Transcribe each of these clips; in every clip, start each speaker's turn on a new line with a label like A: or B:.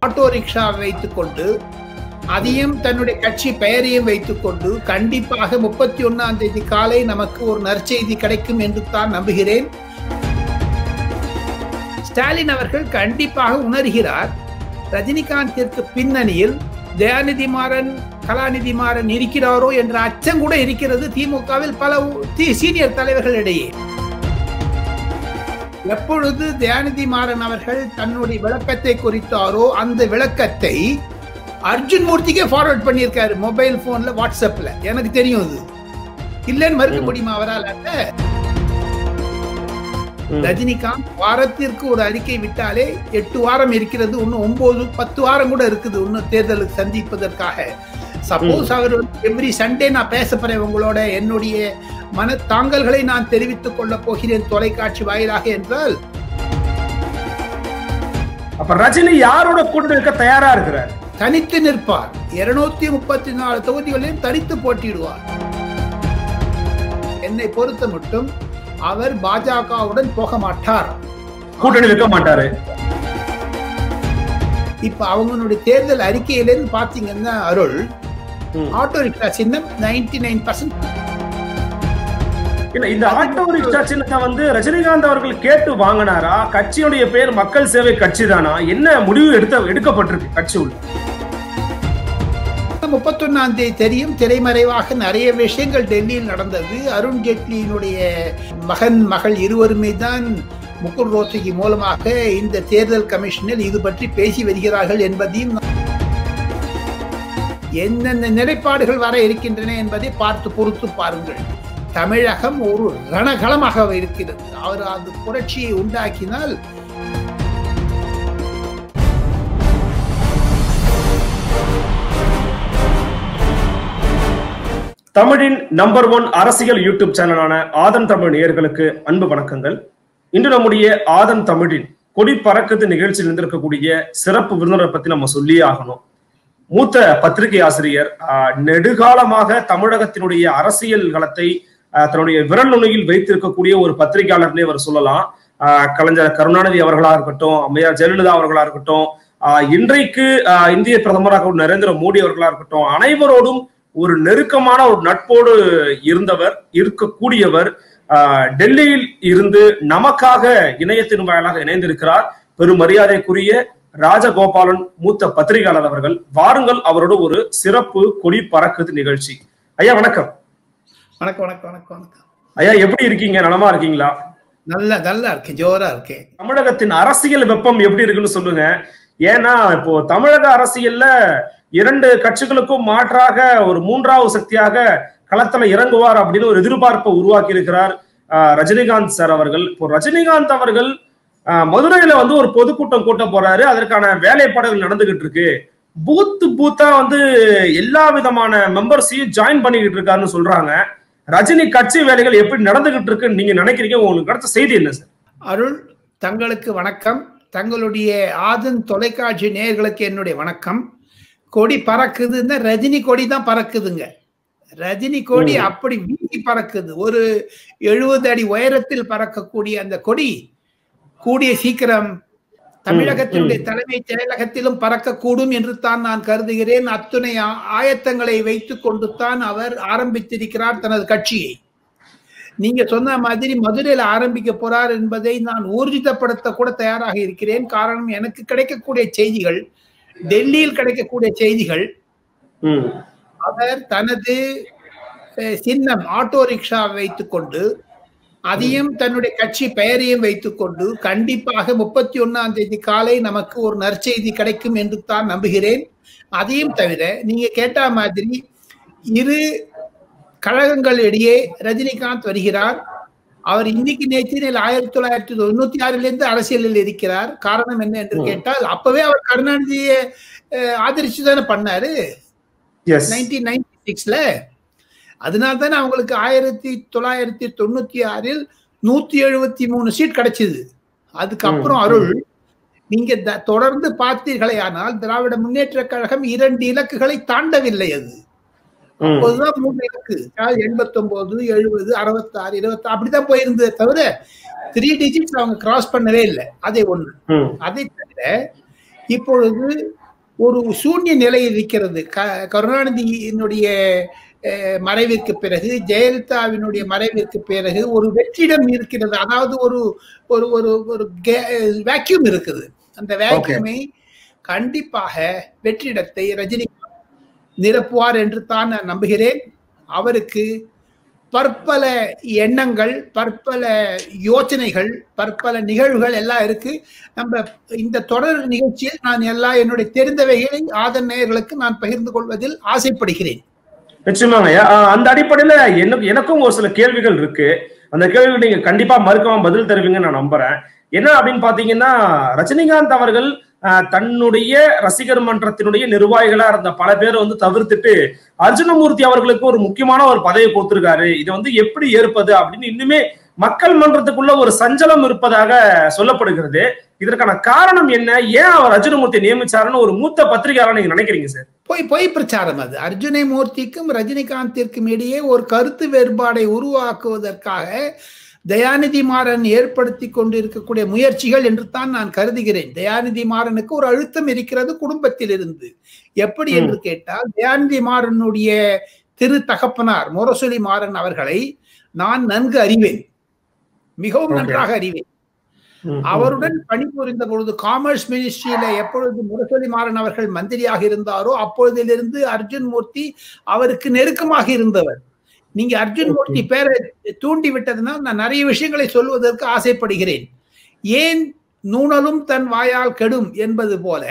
A: Auto rickshaw வைத்துக்கொண்டு அதையும் தன்னுடைய கட்சி பெயரையும் வைத்துக்கொண்டு கண்டிப்பாக முப்பத்தி ஒன்னாம் தேதி காலை நமக்கு ஒரு நற்செய்தி கிடைக்கும் என்று தான் நம்புகிறேன் ஸ்டாலின் அவர்கள் கண்டிப்பாக உணர்கிறார் ரஜினிகாந்திற்கு பின்னணியில் தயாநிதி மாறன் கலாநிதி மாறன் இருக்கிறாரோ என்ற அச்சம் கூட இருக்கிறது திமுகவில் பல சீனியர் தலைவர்களிடையே எப்பொழுது தயாநிதி மாறன் அவர்கள் தன்னுடைய விளக்கத்தை குறித்தாரோ அந்த விளக்கத்தை அர்ஜுன் மூர்த்திக்கே ஃபார்வர்ட் பண்ணியிருக்காரு மொபைல் போன்ல வாட்ஸ்அப்ல எனக்கு தெரியும் அது இல்லைன்னு மறுக்க முடியுமா அவரால் ரஜினிகாந்த் வாரத்திற்கு ஒரு அறிக்கை விட்டாலே எட்டு வாரம் இருக்கிறது இன்னும் ஒன்பது பத்து வாரம் கூட இருக்குது இன்னும் தேர்தலுக்கு சந்திப்பதற்காக சப்போஸ் அவர் எவ்ரி சண்டே நான் பேச போறேன் உங்களோட என்னுடைய மன தாங்கல்களை நான் தெரிவித்துக் கொள்ள போகிறேன் தொலைக்காட்சி வாயிலாக என்றால்
B: அப்ப ரஜினி யாரோட கூட்டணி இருக்க தயாரா இருக்கிறார்
A: தனித்து நிற்பார் இருநூத்தி முப்பத்தி நாலு தொகுதிகளையும் தனித்து போட்டியிடுவார் என்னை பொறுத்த மட்டும் அவர் பாஜகவுடன் போக மாட்டார்
B: கூட்டணி வைக்க மாட்டாரு
A: இப்ப அவங்களுடைய தேர்தல் அறிக்கையிலிருந்து பாத்தீங்கன்னா அருள் ஆட்டோ ரிக்ஷா சின்னம் நைன்டி நைன் பர்சன்ட்
B: இல்ல இந்த ஆட்டோ ரிக்ஷா சின்னத்தை வந்து ரஜினிகாந்த் அவர்கள் கேட்டு வாங்கினாரா கட்சியுடைய பேர் மக்கள் சேவை கட்சி தானா என்ன முடிவு எடுத்த எடுக்கப்பட்டிருக்கு கட்சி உள்ள
A: முப்பத்தொன்னாம் தேதி தெரியும் திரைமறைவாக நிறைய விஷயங்கள் டெல்லியில் நடந்தது அருண் ஜேட்லியினுடைய மகன் மகள் இருவருமே தான் முகுல் ரோத்தகி மூலமாக இந்த தேர்தல் கமிஷனில் இது பற்றி பேசி வருகிறார்கள் என்பதையும் என்னென்ன நிலைப்பாடுகள் வர இருக்கின்றன என்பதை பார்த்து பொறுத்து பாருங்கள் தமிழகம் ஒரு ரணகளமாக இருக்கிறது அவர் அந்த புரட்சியை உண்டாக்கினால்
B: தமிழின் நம்பர் ஒன் அரசியல் யூடியூப் சேனலான ஆதன் தமிழ் நேயர்களுக்கு அன்பு வணக்கங்கள் இன்று நம்முடைய ஆதன் தமிழின் கொடி பறக்குது நிகழ்ச்சியில் இருந்திருக்கக்கூடிய சிறப்பு விருந்தினரை பத்தி நம்ம சொல்லியே ஆகணும் மூத்த பத்திரிகை ஆசிரியர் நெடுகாலமாக தமிழகத்தினுடைய அரசியல் களத்தை தன்னுடைய விரல் நுனையில் வைத்திருக்கக்கூடிய ஒரு பத்திரிகையாளர்னே அவர் சொல்லலாம் கலைஞர் கருணாநிதி அவர்களா இருக்கட்டும் அம்மையார் ஜெயலலிதா அவர்களா இருக்கட்டும் இன்றைக்கு இந்திய பிரதமராக நரேந்திர மோடி அவர்களா இருக்கட்டும் அனைவரோடும் ஒரு நெருக்கமான ஒரு நட்போடு இருந்தவர் இருக்கக்கூடியவர் டெல்லியில் இருந்து நமக்காக இணையத்தின் வாயிலாக இணைந்திருக்கிறார் பெரும் மரியாதைக்குரிய ராஜகோபாலன் மூத்த பத்திரிகையாளர் அவர்கள் வாருங்கள் அவரோட ஒரு சிறப்பு கொடி பறக்குது நிகழ்ச்சி ஐயா வணக்கம்
A: வணக்கம் வணக்கம் வணக்கம் வணக்கம்
B: ஐயா எப்படி இருக்கீங்க நலமா இருக்கீங்களா
A: நல்ல நல்லா இருக்கேன் ஜோரா இருக்கேன்
B: தமிழகத்தின் அரசியல் வெப்பம் எப்படி இருக்குன்னு சொல்லுங்க ஏன்னா இப்போ தமிழக அரசியல்ல இரண்டு கட்சிகளுக்கும் மாற்றாக ஒரு மூன்றாவது சக்தியாக களத்துல இறங்குவார் அப்படின்னு ஒரு எதிர்பார்ப்பை உருவாக்கி இருக்கிறார் ரஜினிகாந்த் சார் அவர்கள் இப்போ ரஜினிகாந்த் அவர்கள் மதுரையில வந்து ஒரு பொதுக்கூட்டம் கூட்ட போறாரு அதற்கான வேலைப்பாடுகள் நடந்துகிட்டு இருக்கு பூத்து பூத்தா வந்து எல்லா விதமான மெம்பர்ஸையும் ஜாயின் பண்ணிக்கிட்டு இருக்காருன்னு சொல்றாங்க ரஜினி கட்சி வேலைகள் எப்படி நடந்துகிட்டு இருக்குன்னு நீங்க நினைக்கிறீங்க உங்களுக்கு கிடைச்ச செய்தி என்ன சார்
A: அருள் தங்களுக்கு வணக்கம் தங்களுடைய ஆதன் தொலைக்காட்சி நேயர்களுக்கு என்னுடைய வணக்கம் கொடி பறக்குதுன்னா ரஜினி கொடி தான் பறக்குதுங்க ரஜினி கொடி அப்படி வீசி பறக்குது ஒரு எழுபது அடி உயரத்தில் பறக்கக்கூடிய அந்த கொடி கூடிய சீக்கிரம் தமிழகத்தினுடைய தலைமை செயலகத்திலும் பறக்கக்கூடும் என்று தான் நான் கருதுகிறேன் அத்துணை ஆயத்தங்களை வைத்துக் கொண்டு தான் அவர் ஆரம்பித்திருக்கிறார் தனது கட்சியை நீங்க சொன்ன மாதிரி மதுரையில் ஆரம்பிக்க போறார் என்பதை நான் ஊர்ஜிதப்படுத்த கூட தயாராக இருக்கிறேன் காரணம் எனக்கு கிடைக்கக்கூடிய செய்திகள் டெல்லியில் கிடைக்கக்கூடிய செய்திகள் அவர் தனது சின்னம் ஆட்டோ ரிக்ஷா வைத்துக்கொண்டு அதையும் தன்னுடைய கட்சி பெயரையும் வைத்துக்கொண்டு கண்டிப்பாக முப்பத்தி ஒன்னாம் தேதி காலை நமக்கு ஒரு நற்செய்தி கிடைக்கும் என்று தான் நம்புகிறேன் அதையும் தவிர நீங்க கேட்ட மாதிரி இரு கழகங்களிடையே ரஜினிகாந்த் வருகிறார் அவர் இன்னைக்கு நேற்று ஆயிரத்தி தொள்ளாயிரத்தி தொண்ணூத்தி ஆறுல இருந்து அரசியலில் இருக்கிறார் காரணம் என்ன என்று கேட்டால் அப்பவே அவர் கருணாநிதியை ஆதரிச்சு தானே பண்ணாரு நைன்டீன் நைன்டி சிக்ஸ்ல அதனால தானே அவங்களுக்கு ஆயிரத்தி தொள்ளாயிரத்தி தொண்ணூத்தி ஆறில் நூத்தி எழுபத்தி மூணு சீட் கிடைச்சது அதுக்கப்புறம் அருள் நீங்க தொடர்ந்து பார்த்தீர்களே ஆனால் திராவிட முன்னேற்ற கழகம் இரண்டு இலக்குகளை தாண்டவில்லை அது அப்போதுதான் மூணு இலக்கு எண்பத்தி ஒன்பது எழுபது அறுபத்தி ஆறு இருபத்தி அப்படிதான் போயிருந்ததே தவிர த்ரீ டிஜிட்ஸ் அவங்க கிராஸ் பண்ணவே இல்லை அதே ஒண்ணு அதை தவிர இப்பொழுது ஒரு சூன்ய நிலை இருக்கிறது க கருணாநிதியினுடைய அஹ், மறைவிற்கு பிறகு ஜெயலலிதாவினுடைய மறைவிற்கு பிறகு ஒரு வெற்றிடம் இருக்கிறது அதாவது ஒரு ஒரு ஒரு ஒரு வேக்யூம் இருக்குது அந்த வேக்யூமை கண்டிப்பாக வெற்றிடத்தை ரஜினி நிரப்புவார் என்று தான் நான் நம்புகிறேன் அவருக்கு பற்பல எண்ணங்கள் பற்பல யோசனைகள் பற்பல நிகழ்வுகள் எல்லாம் இருக்கு நம்ம இந்த தொடர் நிகழ்ச்சியில் நான் எல்லா என்னுடைய தெரிந்தவைகளை ஆதன் நேயர்களுக்கு நான் பகிர்ந்து கொள்வதில் ஆசைப்படுகிறேன்
B: நிச்சயமாங்க ஐயா. ஆஹ் அந்த அடிப்படையில எனக்கு எனக்கும் ஒரு சில கேள்விகள் இருக்கு அந்த கேள்விகள் நீங்க கண்டிப்பா மறுக்காம பதில் தருவீங்கன்னு நான் நம்புறேன் என்ன அப்படின்னு பாத்தீங்கன்னா ரஜினிகாந்த் அவர்கள் ஆஹ் தன்னுடைய ரசிகர் மன்றத்தினுடைய நிர்வாகிகளா இருந்த பல பேரை வந்து தவிர்த்துட்டு அர்ஜுனமூர்த்தி அவர்களுக்கு ஒரு முக்கியமான ஒரு பதவி கொடுத்திருக்காரு இதை வந்து எப்படி ஏற்பது அப்படின்னு இன்னுமே மக்கள் மன்றத்துக்குள்ள ஒரு சஞ்சலம் இருப்பதாக சொல்லப்படுகிறது இதற்கான காரணம் என்ன ஏன் அவர் அர்ஜுனமூர்த்தி நியமிச்சாருன்னு ஒரு மூத்த பத்திரிகையாளர் நீங்க நினைக்கிறீங்க சார்
A: பொய் பொய் பிரச்சாரம் அது அர்ஜுனை மூர்த்திக்கும் ரஜினிகாந்திற்கும் இடையே ஒரு கருத்து வேறுபாடை உருவாக்குவதற்காக தயாநிதி மாறன் ஏற்படுத்தி கொண்டு இருக்கக்கூடிய முயற்சிகள் என்று தான் நான் கருதுகிறேன் தயாநிதி மாறனுக்கு ஒரு அழுத்தம் இருக்கிறது குடும்பத்தில் இருந்து எப்படி
B: ம்.
A: என்று கேட்டால் தயாநிதி மாறனுடைய திரு தகப்பனார் முரசொலி மாறன் அவர்களை நான் நன்கு அறிவேன் மிகவும்
B: Okay.
A: நன்றாக அறிவேன் அவருடன் பணிபுரிந்த பொழுது காமர்ஸ் மினிஸ்ட்ரியில எப்பொழுது முரசொலி மாறன் அவர்கள் மந்திரியாக இருந்தாரோ அப்பொழுதிலிருந்து அர்ஜுன் மூர்த்தி அவருக்கு நெருக்கமாக இருந்தவர் நீங்க அர்ஜுன் மூர்த்தி பேரை தூண்டி விட்டதுனால் நான் நிறைய விஷயங்களை சொல்வதற்கு ஆசைப்படுகிறேன் ஏன் நூணலும் தன் வாயால் கெடும் என்பது போல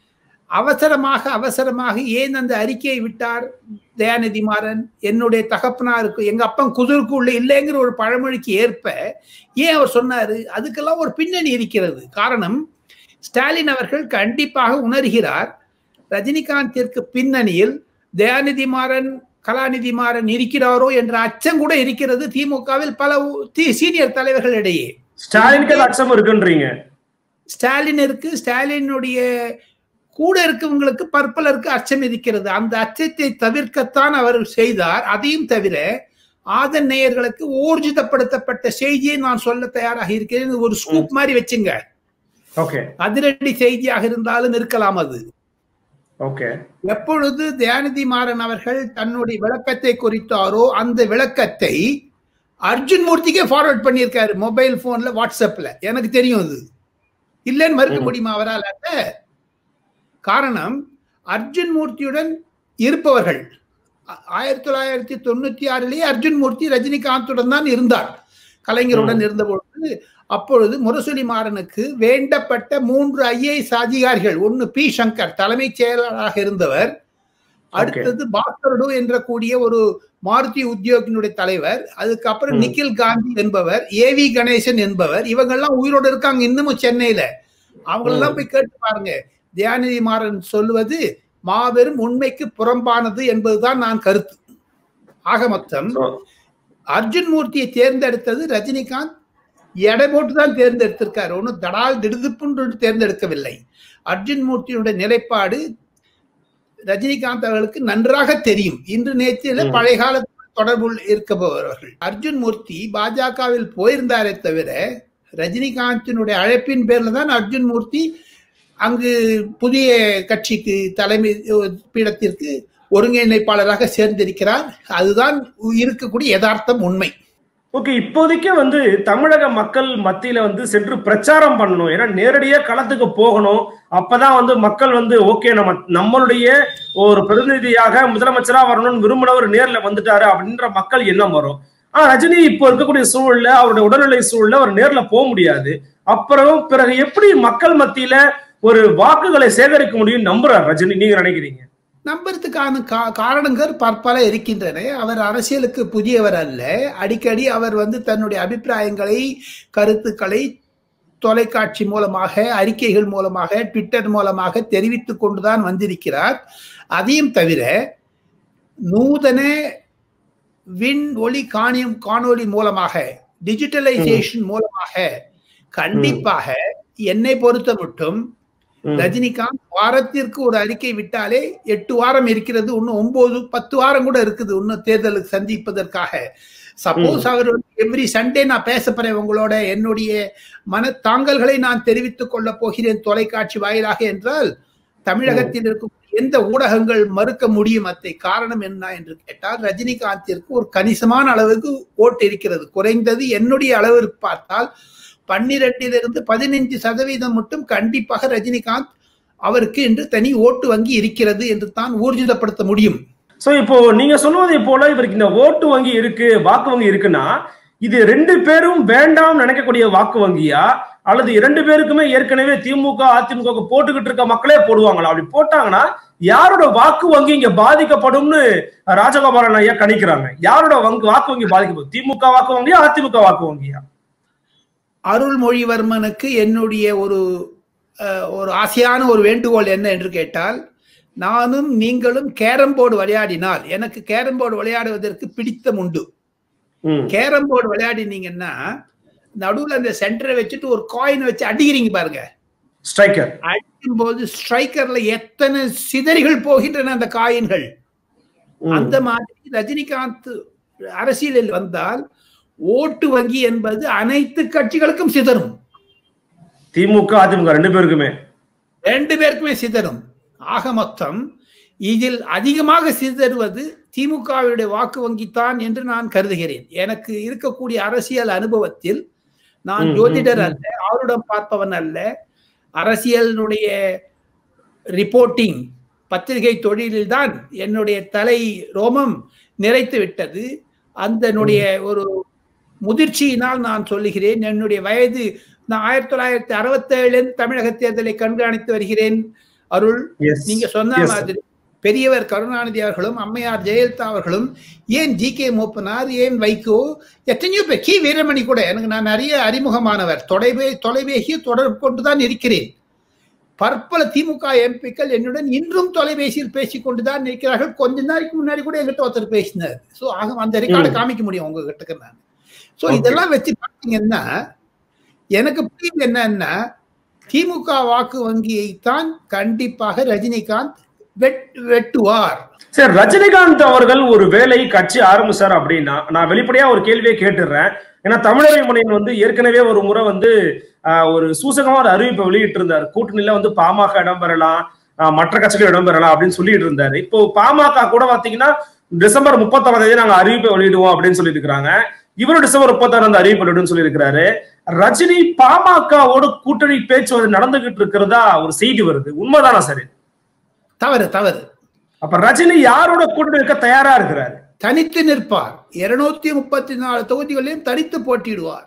A: அவசரமாக அவசரமாக ஏன் அந்த அறிக்கையை விட்டார் தயாநிதி மாறன் என்னுடைய தகப்பனாருக்கு எங்க அப்பன் குதிருக்கு உள்ள இல்லைங்கிற ஒரு பழமொழிக்கு ஏற்ப ஏன் அவர் சொன்னாரு அதுக்கெல்லாம் ஒரு பின்னணி இருக்கிறது காரணம் ஸ்டாலின் அவர்கள் கண்டிப்பாக உணர்கிறார் ரஜினிகாந்திற்கு பின்னணியில் தயாநிதி மாறன் கலாநிதி மாறன் இருக்கிறாரோ என்ற அச்சம் கூட இருக்கிறது திமுகவில் பல உ- தி- சீனியர் தலைவர்களிடையே
B: ஸ்டாலினுக்கு அது அச்சம் இருக்குன்றீங்க
A: ஸ்டாலினிற்கு ஸ்டாலினுடைய கூட இருக்கவங்களுக்கு பற்பலருக்கு அச்சம் இருக்கிறது அந்த அச்சத்தை தவிர்க்கத்தான் அவர் செய்தார் அதையும் தவிர ஆதன் நேயர்களுக்கு ஊர்ஜிதப்படுத்தப்பட்ட செய்தியை நான் சொல்ல தயாராக இருக்கிறேன் இது ஒரு ஸ்கூப் மாதிரி வச்சுங்க
B: ஓகே
A: அதிரடி செய்தியாக இருந்தாலும் இருக்கலாம் அது
B: ஓகே
A: எப்பொழுது தயாநிதி மாறன் அவர்கள் தன்னுடைய விளக்கத்தை குறித்தாரோ அந்த விளக்கத்தை அர்ஜுன் மூர்த்திக்கே ஃபார்வர்ட் பண்ணியிருக்காரு மொபைல் போன்ல வாட்ஸ்அப்ல எனக்கு தெரியும் அது இல்லைன்னு மறுக்க
B: ம்.
A: முடியுமா அவரால் காரணம் அர்ஜுன் மூர்த்தியுடன் இருப்பவர்கள் ஆ- ஆயிரத்தி தொள்ளாயிரத்தி தொண்ணூத்தி ஆறிலேயே அர்ஜுன் மூர்த்தி ரஜினிகாந்துடன் தான் இருந்தார் கலைஞருடன் இருந்த பொழுது அப்பொழுது முரசொலி மாறனுக்கு வேண்டப்பட்ட மூன்று ஐஏஎஸ் அதிகாரிகள் ஒன்னு பி சங்கர் தலைமைச் செயலாளராக இருந்தவர் அடுத்தது பாஸ்கர்டு என்ற கூடிய ஒரு மாருதி உத்தியோகினுடைய தலைவர் அதுக்கப்புறம்
B: ம்.
A: நிக்கில் காந்தி என்பவர் ஏவி கணேசன் என்பவர் இவங்கெல்லாம் உயிரோடு இருக்காங்க இன்னமும் சென்னையில அவங்களெல்லாம் போய் கேட்டு பாருங்க தயாநிதி மாறன் சொல்லுவது மாபெரும் உண்மைக்கு புறம்பானது என்பதுதான் நான் கருத்து ஆக மொத்தம் அர்ஜுன் மூர்த்தியை தேர்ந்தெடுத்தது ரஜினிகாந்த் எடை போட்டு தான் தேர்ந்தெடுத்திருக்காரு ஒன்றும் தடால் திடுதுப்புன்று தேர்ந்தெடுக்கவில்லை அர்ஜுன் மூர்த்தியுடைய நிலைப்பாடு ரஜினிகாந்த் அவர்களுக்கு நன்றாக தெரியும் இன்று நேற்றில
B: ம்.
A: பழைய கால தொடர்புள் இருப்பவர்கள் அர்ஜுன் மூர்த்தி பாஜகவில் போயிருந்தாரே தவிர ரஜினிகாந்தினுடைய அழைப்பின் பேர்ல தான் அர்ஜுன் மூர்த்தி அங்கு புதிய கட்சிக்கு தலைமை அஹ், பீடத்திற்கு ஒருங்கிணைப்பாளராக சேர்ந்திருக்கிறார் அதுதான் இருக்கக்கூடிய யதார்த்தம் உண்மை
B: ஓகே இப்போதைக்கு வந்து தமிழக மக்கள் மத்தியில வந்து சென்று பிரச்சாரம் பண்ணணும் ஏன்னா நேரடியா களத்துக்கு போகணும் அப்பதான் வந்து மக்கள் வந்து ஓகே நம்ம நம்மளுடைய ஒரு பிரதிநிதியாக முதலமைச்சரா வரணும்னு விரும்பினவர் நேர்ல வந்துட்டாரு அப்படின்ற மக்கள் எண்ணம் வரும் ஆனா ரஜினி இப்போ இருக்கக்கூடிய சூழல்ல அவருடைய உடல்நிலை சூழல்ல அவர் நேர்ல போக முடியாது அப்புறம் பிறகு எப்படி மக்கள் மத்தியில ஒரு வாக்குகளை சேகரிக்க முடியும் நம்புறார் ரஜினி நீங்க நினைக்கிறீங்க
A: நம்புறதுக்கான கா காரணங்கள் பற்பல இருக்கின்றன அவர் அரசியலுக்கு புதியவர் அல்ல அடிக்கடி அவர் வந்து தன்னுடைய அபிப்பிராயங்களை கருத்துக்களை தொலைக்காட்சி மூலமாக அறிக்கைகள் மூலமாக ட்விட்டர் மூலமாக தெரிவித்துக் கொண்டுதான் வந்திருக்கிறார் அதையும் தவிர நூதன விண் ஒளி காணியம் காணொளி மூலமாக டிஜிட்டலைசேஷன் மூலமாக கண்டிப்பாக என்னை பொறுத்த மட்டும்
B: ம்.
A: ரஜினிகாந்த் வாரத்திற்கு ஒரு அறிக்கை விட்டாலே எட்டு வாரம் இருக்கிறது இன்னும் ஒன்பது பத்து வாரம் கூட இருக்குது இன்னும் தேர்தலுக்கு சந்திப்பதற்காக சப்போஸ் அவர் எவ்ரி சண்டே நான் பேச போறேன் உங்களோட என்னுடைய மன தாங்கல்களை நான் தெரிவித்துக் கொள்ள போகிறேன் தொலைக்காட்சி வாயிலாக என்றால் தமிழகத்தில் இருக்கும் எந்த ஊடகங்கள் மறுக்க முடியும் அத்தை காரணம் என்ன என்று கேட்டால் ரஜினிகாந்திற்கு ஒரு கணிசமான அளவுக்கு ஓட்டு இருக்கிறது குறைந்தது என்னுடைய அளவிற்கு பார்த்தால் பன்னிரெண்டிலிருந்து பதினைஞ்சு சதவீதம் மட்டும் கண்டிப்பாக ரஜினிகாந்த் அவருக்கு என்று தனி ஓட்டு வங்கி இருக்கிறது என்று தான் ஊர்ஜிதப்படுத்த முடியும்
B: சோ இப்போ நீங்க சொல்வதை போல இவருக்கு இந்த ஓட்டு வங்கி இருக்கு வாக்கு வங்கி இருக்குன்னா இது ரெண்டு பேரும் வேண்டாம் நினைக்கக்கூடிய வாக்கு வங்கியா அல்லது இரண்டு பேருக்குமே ஏற்கனவே திமுக அதிமுக போட்டுக்கிட்டு இருக்க மக்களே போடுவாங்களா அப்படி போட்டாங்கன்னா யாரோட வாக்கு வங்கி இங்க பாதிக்கப்படும்னு ராஜகோபாலன் ஐயா கணிக்கிறாங்க யாரோட வங்கி வாக்கு வங்கி பாதிக்கப்படும் திமுக வாக்கு வங்கியா அதிமுக வாக்கு வங்கியா
A: அருள்மொழிவர்மனுக்கு என்னுடைய ஒரு ஒரு ஆசையான ஒரு வேண்டுகோள் என்ன என்று கேட்டால் நானும் நீங்களும் கேரம் போர்டு விளையாடினால் எனக்கு கேரம் போர்டு விளையாடுவதற்கு பிடித்தம் உண்டு கேரம் போர்டு விளையாடினீங்கன்னா நடுவில் அந்த சென்டரை வச்சுட்டு ஒரு காயின் வச்சு அடிக்கிறீங்க பாருங்க
B: ஸ்ட்ரைக்கர்
A: அடிக்கும் போது ஸ்ட்ரைக்கர்ல எத்தனை சிதறிகள் போகின்றன அந்த காயின்கள் அந்த மாதிரி ரஜினிகாந்த் அரசியலில் வந்தால் ஓட்டு வங்கி என்பது அனைத்து கட்சிகளுக்கும் சிதறும்
B: திமுக அதிமுக ரெண்டு பேருக்குமே
A: ரெண்டு பேருக்குமே சிதறும் ஆக மொத்தம் இதில் அதிகமாக சிதறுவது திமுகவுடைய வாக்கு வங்கித்தான் என்று நான் கருதுகிறேன் எனக்கு இருக்கக்கூடிய அரசியல் அனுபவத்தில் நான் ஜோதிடர் அல்ல ஆருடம் பார்ப்பவன் அல்ல அரசியலினுடைய ரிப்போர்ட்டிங் பத்திரிகை தொழிலில் தான் என்னுடைய தலை ரோமம் நிறைத்து விட்டது அதனுடைய ஒரு முதிர்ச்சியினால் நான் சொல்லுகிறேன் என்னுடைய வயது நான் ஆயிரத்தி தொள்ளாயிரத்தி அறுபத்தி ஏழுலேருந்து தமிழக தேர்தலை கண்காணித்து வருகிறேன் அருள் நீங்க சொன்ன மாதிரி பெரியவர் கருணாநிதி அவர்களும் அம்மையார் ஜெயலலிதா அவர்களும் ஏன் ஜி கே மூப்பனார் ஏன் வைகோ எத்தனையோ பேர் கி வீரமணி கூட எனக்கு நான் நிறைய அறிமுகமானவர் தொலைபே தொலைபேசியை தொடர்பு கொண்டுதான் இருக்கிறேன் பற்பல திமுக எம்பிக்கள் என்னுடன் இன்றும் தொலைபேசியில் பேசிக் கொண்டுதான் இருக்கிறார்கள் கொஞ்ச நாளைக்கு முன்னாடி கூட எங்கிட்ட ஒருத்தர் பேசினார் ஸோ ஆக அந்த ரெக்கார்டை காமிக்க முடியும் உங்ககிட்ட நான் ஸோ இதெல்லாம் வச்சு பார்த்தீங்கன்னா எனக்கு புரியுது என்னன்னா திமுக வாக்கு வங்கியை தான் கண்டிப்பாக ரஜினிகாந்த் வெட்டுவார்
B: சரி ரஜினிகாந்த் அவர்கள் ஒரு வேலை கட்சி ஆரம்பிச்சார் அப்படின்னா நான் வெளிப்படையா ஒரு கேள்வியை கேட்டுடுறேன் ஏன்னா தமிழரை முனையின் வந்து ஏற்கனவே ஒரு முறை வந்து ஒரு சூசகமா ஒரு அறிவிப்பை வெளியிட்டு இருந்தார் கூட்டணியில வந்து பாமக இடம்பெறலாம் மற்ற கட்சிகள் இடம்பெறலாம் அப்படின்னு சொல்லிட்டு இருந்தாரு இப்போ பாமக கூட பாத்தீங்கன்னா டிசம்பர் முப்பத்தாறாம் தேதி நாங்க அறிவிப்பை வெளியிடுவோம் அப்படின்னு சொல்லி இருக்கிறாங்க இவரும் டிசம்பர் முப்பத்தாறு அந்த அறிவிப்பு வெளியிடும் சொல்லி இருக்கிறாரு ரஜினி பாமகவோட கூட்டணி பேச்சு நடந்துகிட்டு இருக்கிறதா ஒரு செய்தி வருது உண்மைதானா சரி
A: தவறு தவறு
B: அப்ப ரஜினி யாரோட கூட்டணி இருக்க தயாரா இருக்கிறாரு
A: தனித்து நிற்பார் இருநூத்தி முப்பத்தி நாலு தொகுதிகளையும் தனித்து போட்டியிடுவார்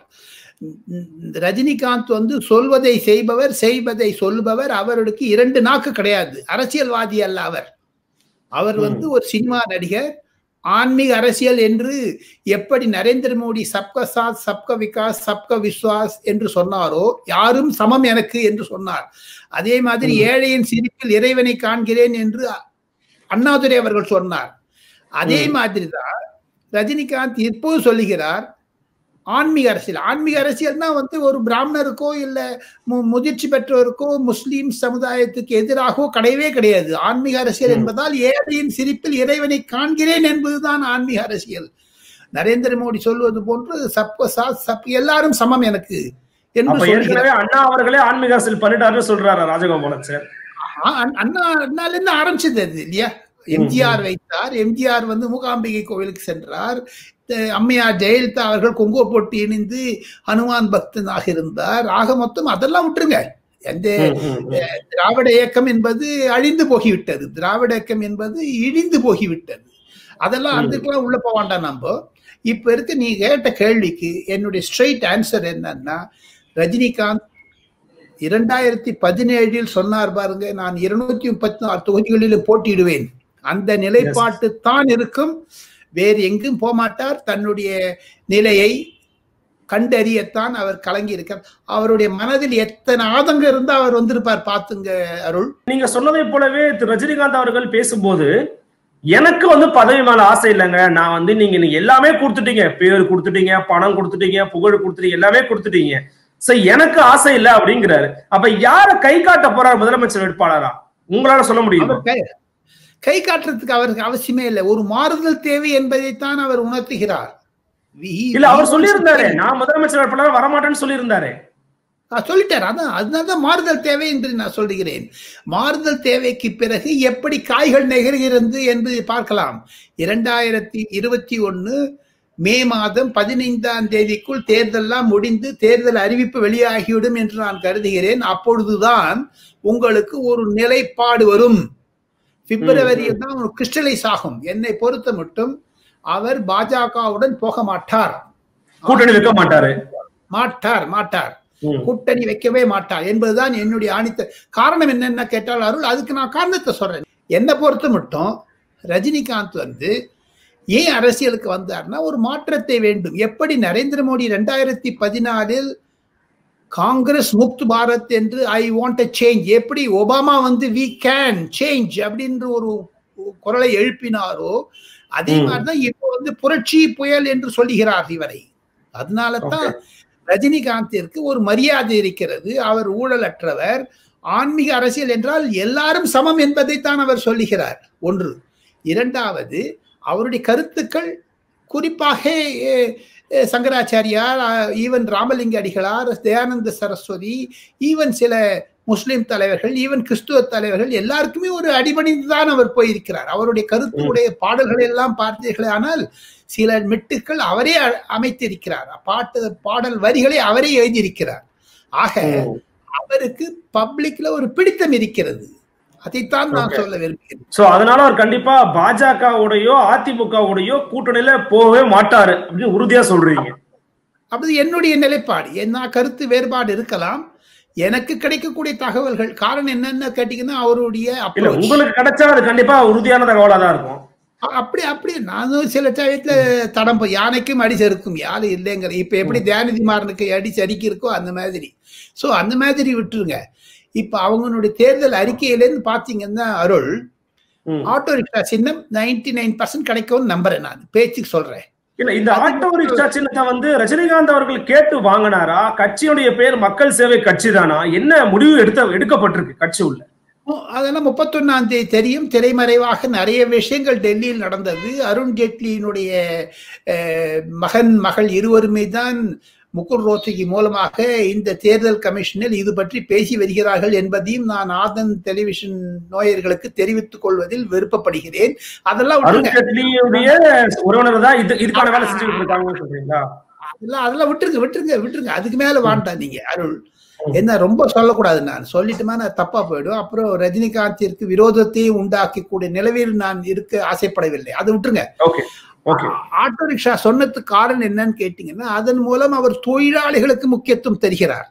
A: ரஜினிகாந்த் வந்து சொல்வதை செய்பவர் செய்வதை சொல்பவர் அவருக்கு இரண்டு நாக்கு கிடையாது அரசியல்வாதி அல்ல அவர் அவர் வந்து ஒரு சினிமா நடிகர் ஆன்மீக அரசியல் என்று எப்படி நரேந்திர மோடி சப்க சாத் சப்க விகாஸ் சப்க விஸ்வாஸ் என்று சொன்னாரோ யாரும் சமம் எனக்கு என்று சொன்னார் அதே மாதிரி ஏழையின் சிரிப்பில் இறைவனை காண்கிறேன் என்று அண்ணாதுரை அவர்கள் சொன்னார் அதே மாதிரி தான் ரஜினிகாந்த் இப்போது சொல்லுகிறார் ஆன்மீக அரசியல் ஆன்மீக அரசியல்னா வந்து ஒரு பிராமணருக்கோ இல்ல முதிர்ச்சி பெற்றோருக்கோ முஸ்லீம் சமுதாயத்துக்கு எதிராகவோ கிடையவே கிடையாது ஆன்மீக அரசியல் என்பதால் ஏழையின் சிரிப்பில் இறைவனை காண்கிறேன் என்பதுதான் ஆன்மீக அரசியல் நரேந்திர மோடி சொல்வது போன்று சப்ப சப் எல்லாரும் சமம் எனக்கு
B: ஏற்கனவே அண்ணா அவர்களே ஆன்மீக அரசியல் பண்ணிட்டாருன்னு சொல்றாரு ராஜகோபாலன் சார்
A: அண்ணா அண்ணால இருந்து ஆரம்பிச்சது அது இல்லையா எம்ஜிஆர் வைத்தார் எம்ஜிஆர் வந்து மூகாம்பிகை கோவிலுக்கு சென்றார் அம்மையார் ஜெயலலிதா அவர்கள் கொங்கோ போட்டு இணைந்து ஹனுமான் பக்தனாக இருந்தார் ஆக மொத்தம் அதெல்லாம் விட்டுருங்க எந்த திராவிட இயக்கம் என்பது அழிந்து போகிவிட்டது திராவிட இயக்கம் என்பது இழிந்து போகிவிட்டது அதெல்லாம் அதுக்கெல்லாம் உள்ள போக வேண்டாம் நம்ம இப்ப இருக்க நீ கேட்ட கேள்விக்கு என்னுடைய ஸ்ட்ரெயிட் ஆன்சர் என்னன்னா ரஜினிகாந்த் இரண்டாயிரத்தி பதினேழில் சொன்னார் பாருங்க நான் இருநூத்தி முப்பத்தி நாலு தொகுதிகளிலும் போட்டியிடுவேன் அந்த நிலைப்பாட்டு தான் இருக்கும் வேறு எங்கும் போமாட்டார் தன்னுடைய நிலையை கண்டறியத்தான் அவர் கலங்கி இருக்கார் அவருடைய மனதில் எத்தனை ஆதங்கம் இருந்தா அவர் வந்திருப்பார் பாத்துங்க அருள்
B: நீங்க சொன்னதை போலவே திரு ரஜினிகாந்த் அவர்கள் பேசும்போது எனக்கு வந்து பதவி மேல ஆசை இல்லைங்க நான் வந்து நீங்க நீங்க எல்லாமே கொடுத்துட்டீங்க பேர் கொடுத்துட்டீங்க பணம் கொடுத்துட்டீங்க புகழ் கொடுத்துட்டீங்க எல்லாமே கொடுத்துட்டீங்க சோ எனக்கு ஆசை இல்லை அப்படிங்கிறாரு அப்ப யார கை காட்ட போறார் முதலமைச்சர் வேட்பாளரா உங்களால சொல்ல முடியும்
A: கை காட்டுறதுக்கு அவருக்கு அவசியமே இல்லை ஒரு மாறுதல் தேவை என்பதைத்தான் அவர் உணர்த்துகிறார்
B: இல்ல அவர் சொல்லியிருந்தாரு நான் முதலமைச்சர் வேட்பாளர் வரமாட்டேன்னு சொல்லியிருந்தாரு
A: சொல்லிட்டார் அதான் அதனால்தான் மாறுதல் தேவை என்று நான் சொல்லுகிறேன் மாறுதல் தேவைக்கு பிறகு எப்படி காய்கள் நெகர்கிறது என்று பார்க்கலாம் இரண்டாயிரத்தி இருபத்தி ஒன்னு மே மாதம் பதினைந்தாம் தேதிக்குள் தேர்தல்லாம் முடிந்து தேர்தல் அறிவிப்பு வெளியாகிவிடும் என்று நான் கருதுகிறேன் அப்பொழுதுதான் உங்களுக்கு ஒரு நிலைப்பாடு வரும் பிப்ரவரியில் தான் கிறிஸ்டலைஸ் ஆகும் என்னை பொறுத்த மட்டும் அவர் பாஜகவுடன் போக மாட்டார்
B: கூட்டணி வைக்க மாட்டாரு
A: மாட்டார் மாட்டார் கூட்டணி வைக்கவே மாட்டார் என்பதுதான் என்னுடைய ஆணித்த காரணம் என்னென்ன கேட்டால் அருள் அதுக்கு நான் காரணத்தை சொல்றேன் என்னை பொறுத்த மட்டும் ரஜினிகாந்த் வந்து ஏன் அரசியலுக்கு வந்தார்னா ஒரு மாற்றத்தை வேண்டும் எப்படி நரேந்திர மோடி ரெண்டாயிரத்தி பதினாலில் காங்கிரஸ் முக்த் பாரத் என்று ஐ வாண்ட் அ சேஞ்ச் எப்படி ஒபாமா வந்து வி கேன் சேஞ்ச் அப்படின்ற ஒரு குரலை எழுப்பினாரோ அதே மாதிரிதான் இப்போ வந்து புரட்சி புயல் என்று சொல்லுகிறார் இவரை அதனால தான் ரஜினிகாந்திற்கு ஒரு மரியாதை இருக்கிறது அவர் ஊழலற்றவர் ஆன்மீக அரசியல் என்றால் எல்லாரும் சமம் என்பதைத்தான் அவர் சொல்லுகிறார் ஒன்று இரண்டாவது அவருடைய கருத்துக்கள் குறிப்பாக சங்கராச்சாரியார் ஈவன் ராமலிங்க அடிகளார் தயானந்த சரஸ்வதி ஈவன் சில முஸ்லிம் தலைவர்கள் ஈவன் கிறிஸ்துவ தலைவர்கள் எல்லாருக்குமே ஒரு அடிபணிந்து தான் அவர் போயிருக்கிறார் அவருடைய கருத்துடைய பாடல்களை எல்லாம் பார்த்தீர்களே ஆனால் சில மெட்டுக்கள் அவரே அமைத்திருக்கிறார் பாட்டு பாடல் வரிகளை அவரே எழுதியிருக்கிறார் ஆக அவருக்கு பப்ளிக்ல ஒரு பிடித்தம் இருக்கிறது அதைத்தான் நான் சொல்ல விரும்புகிறேன்
B: சோ அதனால அவர் கண்டிப்பா பாஜகவுடையோ அதிமுகவுடையோ கூட்டணியில போகவே மாட்டாரு அப்படின்னு உறுதியா சொல்றீங்க
A: அப்படி என்னுடைய நிலைப்பாடு என்ன கருத்து வேறுபாடு இருக்கலாம் எனக்கு கிடைக்கக்கூடிய தகவல்கள் காரணம் என்னன்னு கேட்டீங்கன்னா அவருடைய
B: உங்களுக்கு கிடைச்சா அது கண்டிப்பா உறுதியான தகவலா தான் இருக்கும்
A: அப்படி அப்படி நானும் சில சமயத்துல தடம் யானைக்கும் அடி செருக்கும் யாரு இல்லைங்கிற இப்ப எப்படி தியானதி மாறனுக்கு அடி சறுக்கி இருக்கோ அந்த மாதிரி சோ அந்த மாதிரி விட்டுருங்க இப்ப அவங்களுடைய தேர்தல் அறிக்கையிலேருந்து பாத்தீங்கன்னா அருள் ஆட்டோ ரிக்ஷா சின்னம் நைன்டி நைன் பர்சன்ட் கிடைக்கும்னு நம்புறேன் நான் பேச்சுக்கு சொல்றேன்
B: இல்ல இந்த ஆட்டோ ரிக்ஷா சின்னத்தை வந்து ரஜினிகாந்த் அவர்கள் கேட்டு வாங்கினாரா கட்சியுடைய பேர் மக்கள் சேவை கட்சி தானா என்ன முடிவு எடுத்த எடுக்கப்பட்டிருக்கு கட்சி உள்ள
A: அதெல்லாம் முப்பத்தொன்னாம் தேதி தெரியும் திரைமறைவாக நிறைய விஷயங்கள் டெல்லியில் நடந்தது அருண் ஜேட்லியினுடைய மகன் மகள் இருவருமே தான் முகுல் ரோத்தகி மூலமாக இந்த தேர்தல் கமிஷனில் இது பற்றி பேசி வருகிறார்கள் என்பதையும் நான் ஆதன் டெலிவிஷன் நோயர்களுக்கு தெரிவித்துக் கொள்வதில் விருப்பப்படுகிறேன் அதெல்லாம்
B: உறவினர் தான் இது இதுக்கான வேலை செஞ்சுட்டு இருக்காங்கன்னு சொல்றீங்களா
A: அதெல்லாம் அதெல்லாம் விட்டுருங்க விட்டுருங்க விட்டுருங்க அதுக்கு மேல வேண்டாம் நீங்க அருள் என்ன ரொம்ப சொல்லக்கூடாது நான் சொல்லிட்டுமா நான் தப்பா போயிடும் அப்புறம் ரஜினிகாந்திற்கு விரோதத்தையும் உண்டாக்கக்கூடிய நிலவில் நான் இருக்க ஆசைப்படவில்லை அதை விட்டுருங்க ஆட்டோ ரிக்ஷா சொன்னதுக்கு காரணம் என்னன்னு கேட்டீங்கன்னா அதன் மூலம் அவர் தொழிலாளிகளுக்கு முக்கியத்துவம் தருகிறார்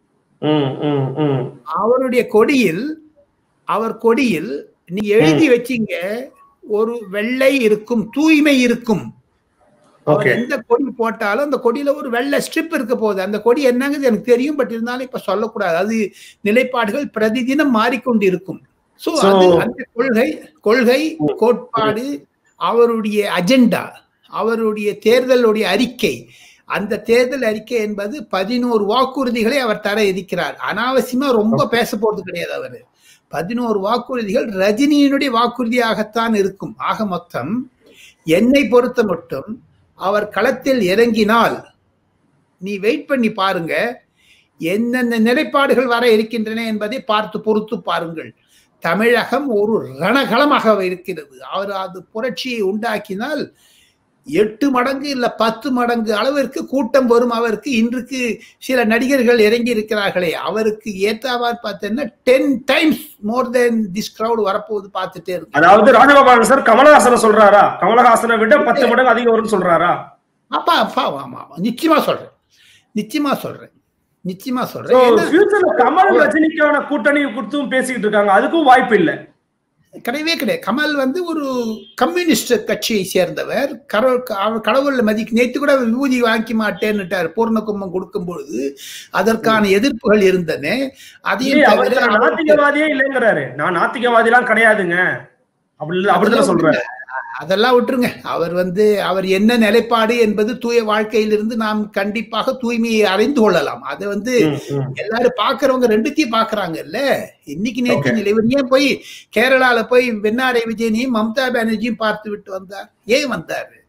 A: அவருடைய கொடியில் அவர் கொடியில் நீ எழுதி வச்சீங்க ஒரு வெள்ளை இருக்கும் தூய்மை இருக்கும் அவர் எந்த கொடி போட்டாலும் அந்த கொடியில ஒரு வெள்ளை ஸ்ட்ரிப் இருக்க போகுது அந்த கொடி என்னங்கிறது எனக்கு தெரியும் பட் இருந்தாலும் இப்ப சொல்லக்கூடாது அது நிலைப்பாடுகள் பிரதிதினம் மாறிக்கொண்டு இருக்கும் சோ அது அந்த கொள்கை கொள்கை கோட்பாடு அவருடைய அஜெண்டா அவருடைய தேர்தலுடைய அறிக்கை அந்த தேர்தல் அறிக்கை என்பது பதினோரு வாக்குறுதிகளை அவர் தர இருக்கிறார் அனாவசியமா ரொம்ப பேச போறது கிடையாது அவர் பதினோரு வாக்குறுதிகள் ரஜினியினுடைய வாக்குறுதியாகத்தான் இருக்கும் ஆக மொத்தம் என்னை பொறுத்த மட்டும் அவர் களத்தில் இறங்கினால் நீ வெயிட் பண்ணி பாருங்க என்னென்ன நிலைப்பாடுகள் வர இருக்கின்றன என்பதை பார்த்து பொறுத்து பாருங்கள் தமிழகம் ஒரு ரணகளமாக இருக்கிறது அவர் அது புரட்சியை உண்டாக்கினால் எட்டு மடங்கு இல்ல பத்து மடங்கு அளவிற்கு கூட்டம் வரும் அவருக்கு இன்றைக்கு சில நடிகர்கள் இறங்கி இருக்கிறார்களே அவருக்கு ஏத்தாவார் பார்த்தீங்கன்னா ten times more then this crowd வரப்போகுது பார்த்துட்டே இருக்கு
B: அதாவது ராஜகோபாலன் சார் கமலஹாசனை சொல்றாரா கமலஹாசனை விட பத்து மடங்கு அதிகம் வரும்னு சொல்றாரா
A: அப்பா அப்பா ஆமா ஆமா நிச்சயமா சொல்றேன் நிச்சயமா சொல்றேன் நிச்சயமா சொல்றேன்
B: கமல் ரஜினிக்கான கூட்டணி கொடுத்தும் பேசிக்கிட்டு இருக்காங்க அதுக்கும் வாய்ப்பு இல்லை
A: கிடையவே கிடையாது கமல் வந்து ஒரு கம்யூனிஸ்ட் கட்சியை சேர்ந்தவர் கடவுள் மதிக்கு நேற்று கூட விபூதி வாங்கி மாட்டேன்னுட்டார் பூர்ண கும்பம் கொடுக்கும் பொழுது அதற்கான எதிர்ப்புகள் இருந்தன
B: அதையும் தவிர நாத்திகவாதியே இல்லைங்கிறாரு நான் நாத்திகவாதி எல்லாம் கிடையாதுங்க அப்படி அப்படிதான் சொல்றாரு
A: அதெல்லாம் விட்டுருங்க அவர் வந்து அவர் என்ன நிலைப்பாடு என்பது தூய வாழ்க்கையிலிருந்து நாம் கண்டிப்பாக தூய்மையை அறிந்து கொள்ளலாம் அதை வந்து எல்லாரும் பாக்குறவங்க ரெண்டுத்தையும் பாக்குறாங்கல்ல இன்னைக்கு நேற்று நிலைவர் ஏன் போய் கேரளால போய் வெண்ணாரை விஜயனையும் மம்தா பானர்ஜியும் பார்த்து விட்டு வந்தார் ஏன் வந்தாரு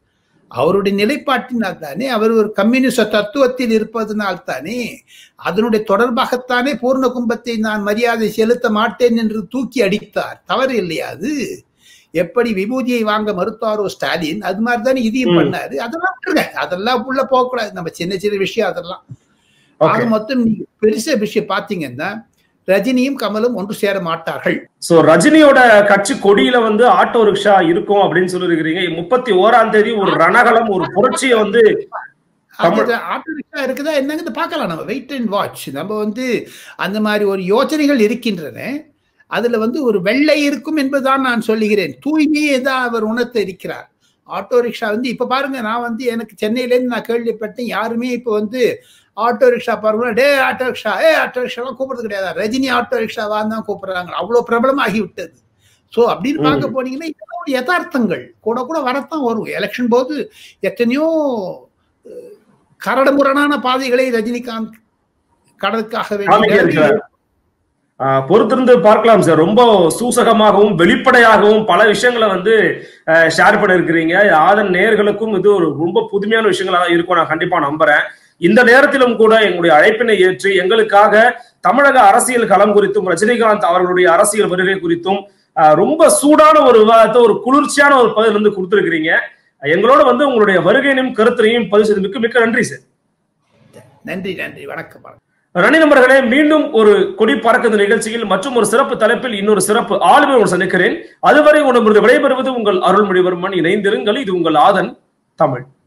A: அவருடைய நிலைப்பாட்டினால் தானே அவர் ஒரு கம்யூனிச தத்துவத்தில் இருப்பதனால் தானே அதனுடைய தொடர்பாகத்தானே பூர்ண கும்பத்தை நான் மரியாதை செலுத்த மாட்டேன் என்று தூக்கி அடித்தார் தவறு இல்லையா அது எப்படி விபூதியை வாங்க மறுத்தாரோ ஸ்டாலின் அது மாதிரி தானே இதையும்
B: ம்.
A: பண்ணாரு அதெல்லாம் விட்டுருங்க. அதெல்லாம் உள்ள போகக்கூடாது நம்ம சின்ன சின்ன விஷயம் அதெல்லாம் ஆக
B: ஓகே
A: மொத்தம் நீங்க பெருச விஷயம் பாத்தீங்கன்னா ரஜினியும் கமலும் ஒன்று சேர மாட்டார்கள்
B: சோ ரஜினியோட கட்சி கொடியில வந்து ஆட்டோ ரிக்ஷா இருக்கும் அப்படின்னு சொல்லிருக்கிறீங்க முப்பத்தி ஓராம் தேதி ஒரு ரணகலம் ஒரு புரட்சியை வந்து தமிழ்-
A: அது ஆட்டோ ரிக்ஷா இருக்குதா என்னங்கிறது பார்க்கலாம் நம்ம வெயிட் அண்ட் வாட்ச் நம்ம வந்து அந்த மாதிரி ஒரு யோசனைகள் இருக்கின்றன அதுல வந்து ஒரு வெள்ளை இருக்கும் என்பதுதான் நான் சொல்லுகிறேன் தூய்மையை தான் அவர் உணர்த்த இருக்கிறார் ஆட்டோ ரிக்ஷா வந்து இப்ப பாருங்க நான் வந்து எனக்கு சென்னையிலேருந்து நான் கேள்விப்பட்டேன் யாருமே இப்ப வந்து ஆட்டோ ரிக்ஷா பாருங்க டே ஆட்டோ ரிக்ஷா ஏ ஆட்டோ ரிக்ஷாலாம் கூப்பிடுறது கிடையாது ரஜினி ஆட்டோ ரிக்ஷாவான்னு தான் கூப்பிடுறாங்க அவ்வளவு பிரபலமாகி விட்டது சோ அப்படின்னு பார்க்க போனீங்கன்னா இதெல்லாம் ஒரு யதார்த்தங்கள் கூட கூட வரத்தான் வரும் எலெக்ஷன் போது எத்தனையோ அஹ், கரடுமுரடான பாதைகளை ரஜினிகாந்த் கடலுக்காக
B: காமிக்க
A: வேண்டி
B: இருக்கிறார். ஆஹ் பொறுத்திருந்து பார்க்கலாம் சார் ரொம்ப சூசகமாகவும் வெளிப்படையாகவும் பல விஷயங்களை வந்து ஷேர் பண்ணிருக்கிறீங்க ஆதன் நேயர்களுக்கும் இது ஒரு ரொம்ப புதுமையான விஷயங்களாக இருக்கும் நான் கண்டிப்பா நம்புறேன் இந்த நேரத்திலும் கூட எங்களுடைய அழைப்பினை ஏற்று எங்களுக்காக தமிழக அரசியல் களம் குறித்தும் ரஜினிகாந்த் அவர்களுடைய அரசியல் வருகை குறித்தும் ஆஹ் ரொம்ப சூடான ஒரு விவாதத்தை ஒரு குளிர்ச்சியான ஒரு பதில் வந்து கொடுத்திருக்கிறீங்க எங்களோட வந்து உங்களுடைய வருகையினையும் கருத்தினையும் பதிவு செய்ததுக்கு மிக்க நன்றி சார்
A: நன்றி நன்றி வணக்கம் வணக்கம்
B: ரணி நண்பர்களே மீண்டும் ஒரு கொடி பறக்குது நிகழ்ச்சியில் மற்றும் ஒரு சிறப்பு தலைப்பில் இன்னொரு சிறப்பு ஆளுமை ஒன்று சந்திக்கிறேன் அதுவரை உணர்ந்து விடைபெறுவது உங்கள் அருள்மொழிவர்மன் இணைந்திருங்கள் இது உங்கள் ஆதன் தமிழ்